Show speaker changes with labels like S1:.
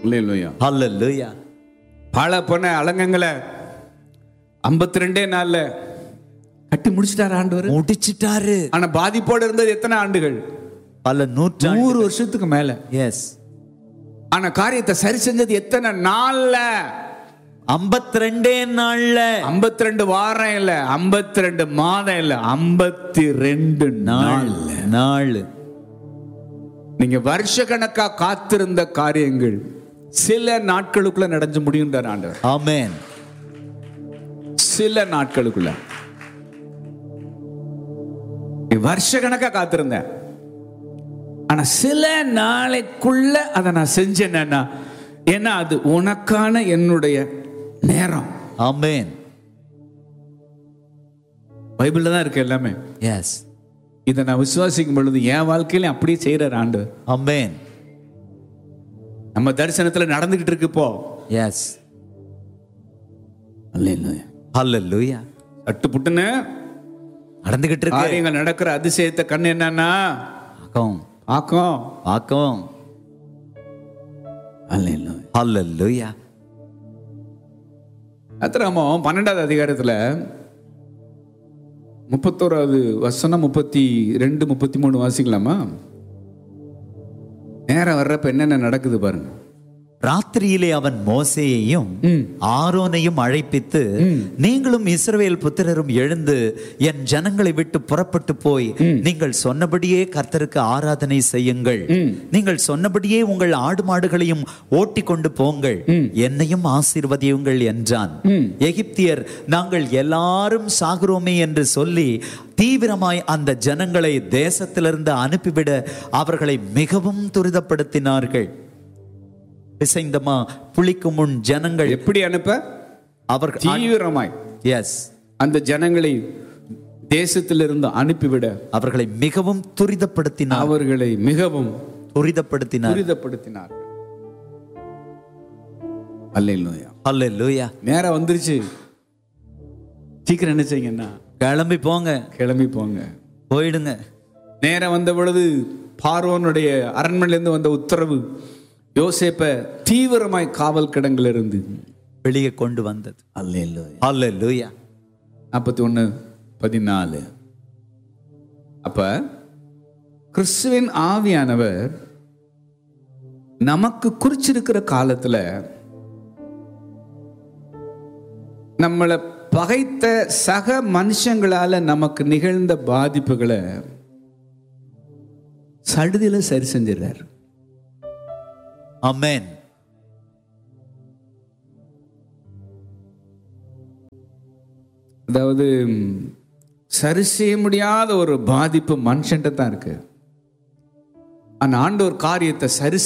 S1: இல்லை இல்லையா
S2: Hallelujah.
S1: பாழ போன அலங்கங்களை ஐம்பத்தி ரெண்டே நாள்ல கட்டி முடிச்சிட்டாரு ஆண்டவர்
S2: முடிச்சிட்டாரு
S1: ஆனா பாதிப்போடு இருந்தது எத்தனை ஆண்டுகள்
S2: பல நூற்றாண்டு
S1: நூறு வருஷத்துக்கு மேல
S2: எஸ்
S1: ஆனா காரியத்தை சரி செஞ்சது எத்தனை நாள்ல
S2: ஐம்பத்தி ரெண்டே நாள்ல
S1: 52 ரெண்டு வாரம் இல்ல 52 ரெண்டு மாதம் இல்ல 52 ரெண்டு
S2: நாள்
S1: நாள்
S2: நாள்
S1: நீங்க வருஷ கணக்கா காத்திருந்த காரியங்கள் சில நாட்களுக்குள்ள நடந்து முடியுன்றார் ஆண்டவர்
S2: ஆமென்
S1: சில நாட்களுக்குள்ள நீ வருஷ கணக்கா காத்திருந்தேன் ஆனா சில நாளைக்குள்ள அதை நான் செஞ்சேன்னா ஏன்னா அது உனக்கான என்னுடைய நேரம்
S2: ஆமென்
S1: பைபிள்ல தான் இருக்கு எல்லாமே
S2: எஸ்
S1: இதை நான் விசுவாசிக்கும் பொழுது என் வாழ்க்கையில அப்படியே செய்யறார் ஆண்டவர்
S2: ஆமென்
S1: நம்ம தரிசனத்துல நடந்துகிட்டு இருக்கு இப்போ
S2: எஸ்
S1: அல்லேலூயா.
S2: ஹalleluya
S1: சட்டு புட்டுன்னு
S2: நடந்துகிட்டு இருக்கு
S1: காரியங்கள் நடக்கிற அதிசயத்தை கண்ணு என்னன்னா
S2: ஆக்கம்
S1: ஆக்கும்
S2: ஆக்கம்
S1: அல்லேலூயா.
S2: ஹalleluya
S1: அத்திராமம் பன்னெண்டாவது அதிகாரத்துல முப்பத்தோராவது வசனம் முப்பத்தி ரெண்டு முப்பத்தி மூணு வாசிக்கலாமா நேரம் வர்றப்ப என்னென்ன நடக்குது பாருங்க
S2: ராத்திரியிலே அவன் மோசேயையும்
S1: ம்.
S2: ஆரோனையும் அழைப்பித்து நீங்களும் இஸ்ரவேல் புத்திரரும் எழுந்து என் ஜனங்களை விட்டு புறப்பட்டு போய் நீங்கள் சொன்னபடியே கர்த்தருக்கு ஆராதனை செய்யுங்கள் நீங்கள் சொன்னபடியே உங்கள் ஆடு மாடுகளையும் ஓட்டி கொண்டு போங்கள் என்னையும் ஆசீர்வதியுங்கள் என்றான் எகிப்தியர் நாங்கள் எல்லாரும் சாகுறோமே என்று சொல்லி தீவிரமாய் அந்த ஜனங்களை தேசத்திலிருந்து அனுப்பிவிட அவர்களை மிகவும் துரிதப்படுத்தினார்கள் பிசைந்தமா புளிக்கும் முன் ஜனங்கள்
S1: எப்படி அனுப்ப
S2: அவர்கள்
S1: தீவிரமாய்
S2: எஸ்
S1: அந்த ஜனங்களை தேசத்திலிருந்து அனுப்பிவிட
S2: அவர்களை மிகவும் துரிதப்படுத்தினார்
S1: அவர்களை மிகவும்
S2: துரிதப்படுத்தினார்
S1: துரிதப்படுத்தினார்கள் அல்லேலூயா
S2: அல்லேலூயா
S1: நேரம் வந்துருச்சு சீக்கிரம் என்ன செய்யுங்கன்னா
S2: கிளம்பி போங்க
S1: கிளம்பி போங்க
S2: போயிடுங்க
S1: நேரம் வந்த பொழுது பார்வோனுடைய அரண்மனையிலிருந்து வந்த உத்தரவு யோசேப்ப தீவிரமாய் காவல் கிடங்குல இருந்து
S2: வெளியே கொண்டு வந்தது
S1: அல்லேலூயா
S2: அல்லேலூயா
S1: நாற்பத்தி ஒன்று பதினாலு அப்ப கிறிஸ்துவின் ஆவியானவர் நமக்கு குறிச்சிருக்கிற காலத்துல நம்மளை பகைத்த சக மனுஷங்களால நமக்கு நிகழ்ந்த பாதிப்புகளை சடுதியில சரி செஞ்சிடறாரு
S2: அமேன்
S1: அதாவது ம், சரி செய்ய முடியாத ஒரு பாதிப்பு மனுஷன்ட்ட தான் இருக்கு ஆனா ஆண்டவர் காரியத்தை சரி